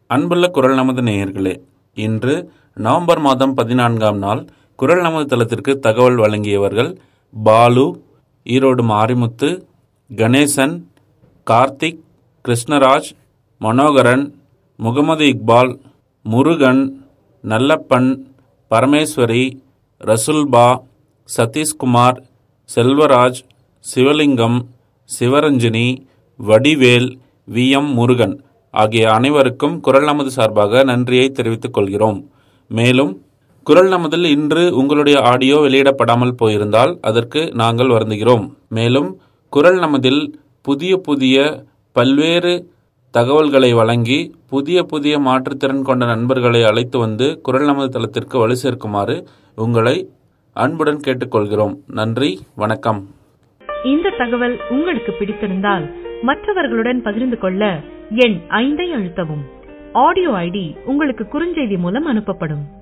அன்புள்ள குரல் நமது நேயர்களே இன்று நவம்பர் மாதம் பதினான்காம் நாள் குரல் நமது தளத்திற்கு தகவல் வழங்கியவர்கள் பாலு ஈரோடு மாரிமுத்து கணேசன் கார்த்திக் கிருஷ்ணராஜ் மனோகரன் முகமது இக்பால் முருகன் நல்லப்பன் பரமேஸ்வரி ரசுல்பா சதீஷ்குமார் செல்வராஜ் சிவலிங்கம் சிவரஞ்சனி வடிவேல் வி எம் முருகன் ஆகிய அனைவருக்கும் குரல் நமது சார்பாக நன்றியை தெரிவித்துக் கொள்கிறோம் மேலும் குரல் நமதில் இன்று உங்களுடைய ஆடியோ வெளியிடப்படாமல் போயிருந்தால் அதற்கு நாங்கள் வருந்துகிறோம் மேலும் குரல் நமதில் புதிய புதிய பல்வேறு தகவல்களை வழங்கி புதிய புதிய மாற்றுத்திறன் கொண்ட நண்பர்களை அழைத்து வந்து குரல் நமது தளத்திற்கு வலு சேர்க்குமாறு உங்களை அன்புடன் கேட்டுக்கொள்கிறோம் நன்றி வணக்கம் இந்த தகவல் உங்களுக்கு பிடித்திருந்தால் மற்றவர்களுடன் பகிர்ந்து கொள்ள எண் ஐந்தை அழுத்தவும் ஆடியோ ஐடி உங்களுக்கு குறுஞ்செய்தி மூலம் அனுப்பப்படும்